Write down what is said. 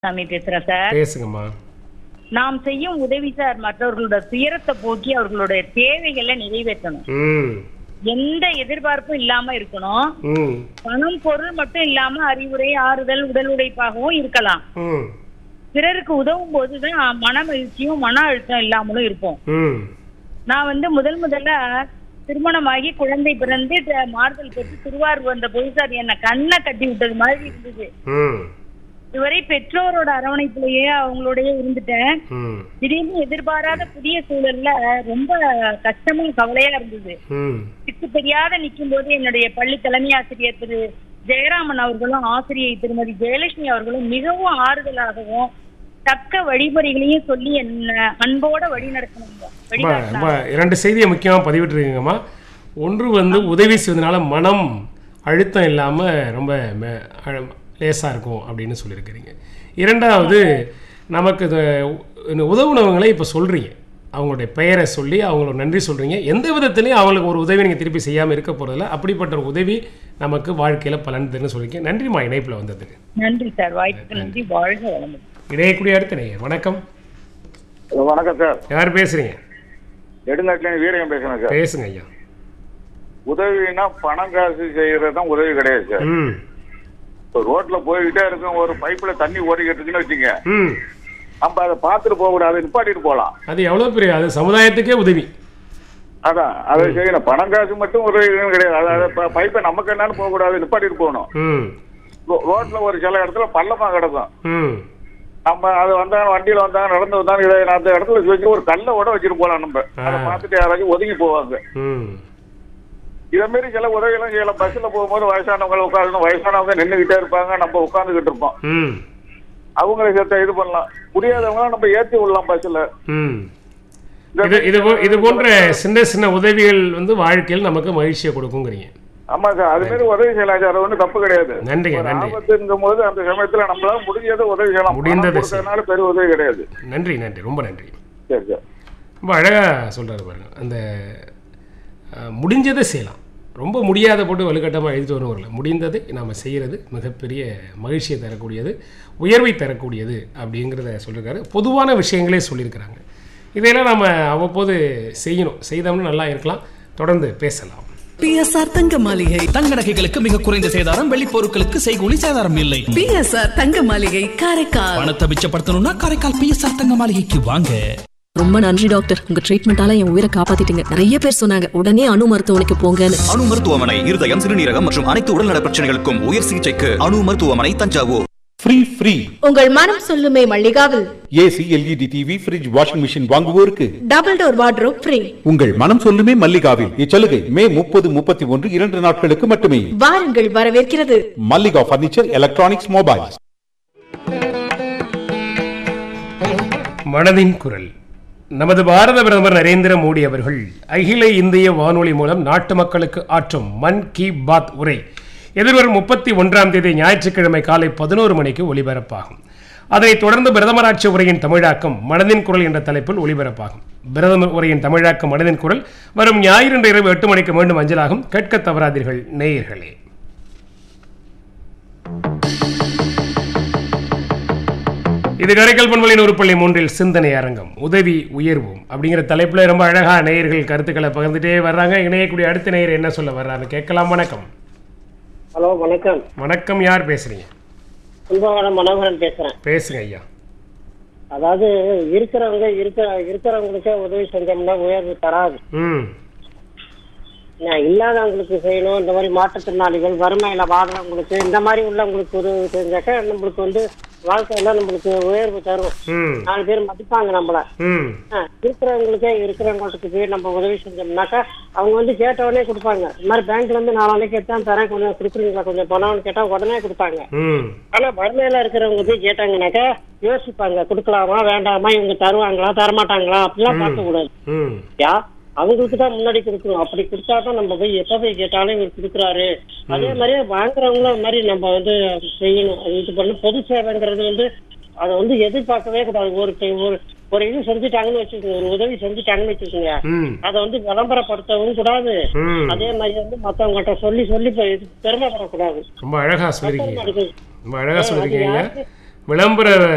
சாமி பேசுறேன் சார் பேசுங்கம்மா நாம் செய்யும் உதவி சார் மற்றவர்களோட துயரத்தை போக்கி அவர்களுடைய தேவைகளை நிறைவேற்றணும் ம் எந்த எதிர்பார்ப்பும் இல்லாம இருக்கணும் ம் பணம் பொருள் மட்டும் இல்லாம அறிவுரை ஆறுதல் உடல் உழைப்பாகவும் இருக்கலாம் ம் பிறருக்கு உதவும் போதுதான் மன மகிழ்ச்சியும் மன அழுத்தம் இல்லாமலும் இருப்போம் ம் நான் வந்து முதல் முதல்ல திருமணமாகி குழந்தை பிறந்து த- மாறுதல் பெற்று திருவாரூர் வந்த போது சார் என்ன கண்ணை கட்டி விட்டது மாதிரி இருந்தது ம் இதுவரை பெற்றோரோட அரவணைப்புலயே அவங்களோடயே இருந்துட்டேன் ம் திடீர்னு எதிர்பாராத புதிய சூழல்ல ரொம்ப கஷ்டமா கவலையா இருந்தது ம் திக்கு தெரியாத நிற்கும் போது என்னுடைய பள்ளி தலைமை ஆசிரியர் திரு ஜெயராமன் அவர்களும் ஆசிரியை திருமதி ஜெயலட்சுமி அவர்களும் மிகவும் ஆறுதலாகவும் தக்க வழிமுறைகளையும் சொல்லி என்ன அன்போட வழி நடத்தினாங்க ரொம்ப வழிகாட்டினாங்க ரொம்ப இரண்டு செய்தியை முக்கியமாக பதிவிட்டுருக்கீங்கம்மா ஒன்று வந்து உதவி செய்வதனால மனம் அழுத்தம் இல்லாமல் ரொம்ப லேசாக இருக்கும் அப்படின்னு சொல்லியிருக்கிறீங்க இரண்டாவது நமக்கு இது இந்த உதவுனவங்களை இப்போ சொல்கிறீங்க அவங்களுடைய பெயரை சொல்லி அவங்களோட நன்றி சொல்கிறீங்க எந்த விதத்துலையும் அவங்களுக்கு ஒரு உதவி நீங்கள் திருப்பி செய்யாமல் இருக்க போகிறதில்ல அப்படிப்பட்ட ஒரு உதவி நமக்கு வாழ்க்கையில் பலன் தருன்னு சொல்லியிருக்கேன் நன்றிம்மா இணைப்பில் வந்ததுக்கு நன்றி சார் வாய்ப்புக்கு நன்றி வாழ்க வளமுடன் இடையக்கூடிய அடுத்த நேயர் வணக்கம் வணக்கம் சார் யார் பேசுகிறீங்க நெடுங்காட்டில வீரகம் பேசுறேன் சார் பேசுங்க ஐயா உதவினா பணம் காசு செய்யறது தான் உதவி கிடையாது சார் ம் இப்போ ரோட்ல போய்கிட்டே இருக்கும் ஒரு பைப்ல தண்ணி ஓடிக்கிட்டு இருக்குன்னு வச்சுங்க ம் நம்ம அதை பார்த்துட்டு போக கூடாது நிப்பாட்டிட்டு போகலாம் அது எவ்வளோ பெரிய அது சமுதாயத்துக்கே உதவி அதான் அதை செய்யணும் பணம் காசு மட்டும் உதவி கிடையாது அதாவது ப- பைப்பை நமக்கு என்னன்னு போக கூடாது நிப்பாட்டிட்டு போகணும் ம் ரோ- ரோட்ல ஒரு சில இடத்துல பள்ளமா கிடக்கும் ம் நம்ம அது வந்தாங்க வண்டியில வந்தாங்க நடந்து வந்தாங்க இதை அந்த இடத்துல வச்சு ஒரு கல்லை ஓட வச்சுட்டு போகலாம் நம்ம அதை ஆ. பார்த்துட்டு யாராச்சும் ஒதுங்கி போவாங்க ம் இதை மாரி சில உதவிகளும் செய்யலாம் பஸ்ல போகும்போது வயசானவங்க உட்காரணும் வயசானவங்க நின்றுகிட்டே இருப்பாங்க நம்ம உட்காந்துக்கிட்டு இருப்போம் ம் அவங்களை சேர்த்த இது பண்ணலாம் முடியாதவங்க நம்ம ஏற்றி விடலாம் பஸ்ல ம் இது இது போ- இது போன்ற சின்ன சின்ன உதவிகள் வந்து வாழ்க்கையில் நமக்கு மகிழ்ச்சியை கொடுக்குங்கிறீங்க ஆமா சார் அது மாதிரி உதவி செய்யலாம் சார் அது ஒன்றும் தப்பு கிடையாது நன்றிங்க ஒரு நன்றி ஆபத்துங்கும் போது அந்த சமயத்துல நம்மளால முடிஞ்சதை உதவி செய்யலாம் முடிந்ததை பணம் கொடுக்கறதுனால பெரிய உதவி கிடையாது நன்றி நன்றி ரொம்ப நன்றி சரி சார் ரொம்ப அழகாக சொல்கிறாரு பாருங்க அந்த அஹ், முடிஞ்சதை செய்யலாம் ரொம்ப முடியாத போட்டு வலுக்கட்டமாக எழுதிட்டு வரும் வரல முடிந்ததை நாம் செய்கிறது மிகப்பெரிய மகிழ்ச்சியை தரக்கூடியது உயர்வை தரக்கூடியது அப்படிங்கிறத சொல்லியிருக்காரு பொதுவான விஷயங்களே சொல்லியிருக்கிறாங்க இதையெல்லாம் நம்ம அவ்வப்போது செய்யணும் செய்தோம்னா நல்லா இருக்கலாம் தொடர்ந்து பேசலாம் பிஎஸ்ஆர் தங்க மாளிகை தங்க நகைகளுக்கு மிக குறைந்த சேதாரம் வெள்ளி பொருட்களுக்கு செய்கூலி சேதாரம் இல்லை பிஎஸ்ஆர் தங்க மாளிகை காரைக்கால் பணத்தை மிச்சப்படுத்தணும்னா காரைக்கால் பிஎஸ்ஆர் தங்க மாளிகைக்கு வாங்க ரொம்ப நன்றி டாக்டர் உங்க ட்ரீட்மெண்டால என் உயிரை காப்பாத்திட்டீங்க நிறைய பேர் சொன்னாங்க உடனே அணு மருத்துவமனைக்கு போங்கன்னு அணு மருத்துவமனை இருதயம் சிறுநீரகம் மற்றும் அனைத்து உடல்நல பிரச்சனைகளுக்கும் உயர் சிகிச்சைக்கு அணு மருத்துவமனை தஞ்சாவூர் ஃப்ரீ ஃப்ரீ உங்கள் மனம் சொல்லுமே மல்லிகாவில் AC LED TV fridge washing machine வாங்குவோருக்கு டபுள் டோர் வார்ட்ரோப் ஃப்ரீ உங்கள் மனம் சொல்லுமே மல்லிகாவில் இச்சலுகை மே முப்பது முப்பத்தி ஒன்று இரண்டு நாட்களுக்கு மட்டுமே வாருங்கள் வரவேற்கிறது மல்லிகா பர்னிச்சர் எலக்ட்ரானிக்ஸ் மொபைல்ஸ் மனதின் குரல் நமது பாரத பிரதமர் நரேந்திர மோடி அவர்கள் அகில இந்திய வானொலி மூலம் நாட்டு மக்களுக்கு ஆற்றும் மன் கி பாத் உரை எதிர்வரும் முப்பத்தி ஒன்றாம் தேதி ஞாயிற்றுக்கிழமை காலை பதினோரு மணிக்கு ஒலிபரப்பாகும் அதனைத் தொடர்ந்து பிரதமராட்சி உரையின் தமிழாக்கம் மனதின் குரல் என்ற தலைப்பில் ஒலிபரப்பாகும் பிரதமர் உரையின் தமிழாக்கம் மனதின் குரல் வரும் ஞாயிறு இரவு எட்டு மணிக்கு மீண்டும் அஞ்சலாகும் கேட்க தவறாதீர்கள் நேயர்களே இது கரைக்கல் பண்பலின் உருப்பள்ளி மூன்றில் சிந்தனை அரங்கம் உதவி உயர்வோம் அப்படிங்கிற தலைப்புல ரொம்ப அழகா நேயர்கள் கருத்துக்களை பகிர்ந்துட்டே வர்றாங்க இணையக்கூடிய அடுத்த நேயர் என்ன சொல்ல வர்றாரு கேட்கலாம் வணக்கம் ஹலோ வணக்கம் வணக்கம் யார் பேசுறீங்க கும்பகோணம் மனோகரன் பேசுறேன் பேசுங்க ஐயா அதாவது இருக்கிறவங்க இருக்கிற இருக்கிறவங்களுக்கே உதவி செஞ்சோம்னா உயர்வு தராது ம் நான் இல்லாதவங்களுக்கு செய்யணும் இந்த மாதிரி மாற்றுத்திறனாளிகள் வறுமையில வாடுறவங்களுக்கு இந்த மாதிரி உள்ளவங்களுக்கு உதவி செஞ்சாக்க நம்மளுக்கு வந்து வாழ்க்கையில நம்மளுக்கு உயர்வு தரும் ம் நாலு பேர் மதிப்பாங்க நம்மள ம் ஆ, இருக்கிறவங்களுக்கே இருக்கிறவங்களுக்கு போய் நம்ம உதவி செஞ்சோம்னாக்கா அவங்க வந்து கேட்ட உடனே கொடுப்பாங்க இந்த மாதிரி பேங்க்ல இருந்து நாளைக்கு கேட்டா தரேன் கொஞ்சம் கொடுக்குறீங்களா கொஞ்சம் பணம்னு கேட்டா உடனே கொடுப்பாங்க ம் ஆனா வறுமையில இருக்கிறவங்க போய் கேட்டாங்கன்னாக்கா யோசிப்பாங்க கொடுக்கலாமா வேண்டாமா இவங்க தருவாங்களா தரமாட்டாங்களா அப்படிலாம் பார்க்க கூடாது ம் யா அவங்களுக்கு தான் முன்னாடி கொடுக்கணும் அப்படி கொடுத்தா தான் நம்ம போய் எப்ப போய் கேட்டாலும் இவர் கொடுக்குறாரு அதே மாதிரியே வாங்குறவங்களும் அது மாதிரி நம்ம வந்து செய்யணும் அது இது பண்ண பொது சேவைங்கிறது வந்து அதை வந்து எதிர்பார்க்கவே கூடாது ஒரு ஒரு ஒரு இது செஞ்சுட்டாங்கன்னு வச்சுக்கோங்க ஒரு உதவி செஞ்சுட்டாங்கன்னு வச்சுக்கோங்க ம் அதை வந்து விளம்பரப்படுத்தவும் கூடாது ம் அதே மாதிரி வந்து மத்தவங்ககிட்ட சொல்லி சொல்லி போய் பெருமைப்படக்கூடாது ரொம்ப அழகா சொல்லியிருக்கீங்க அதுக்கு ரொம்ப அழகா சொல்லியிருக்கீங்க விளம்பர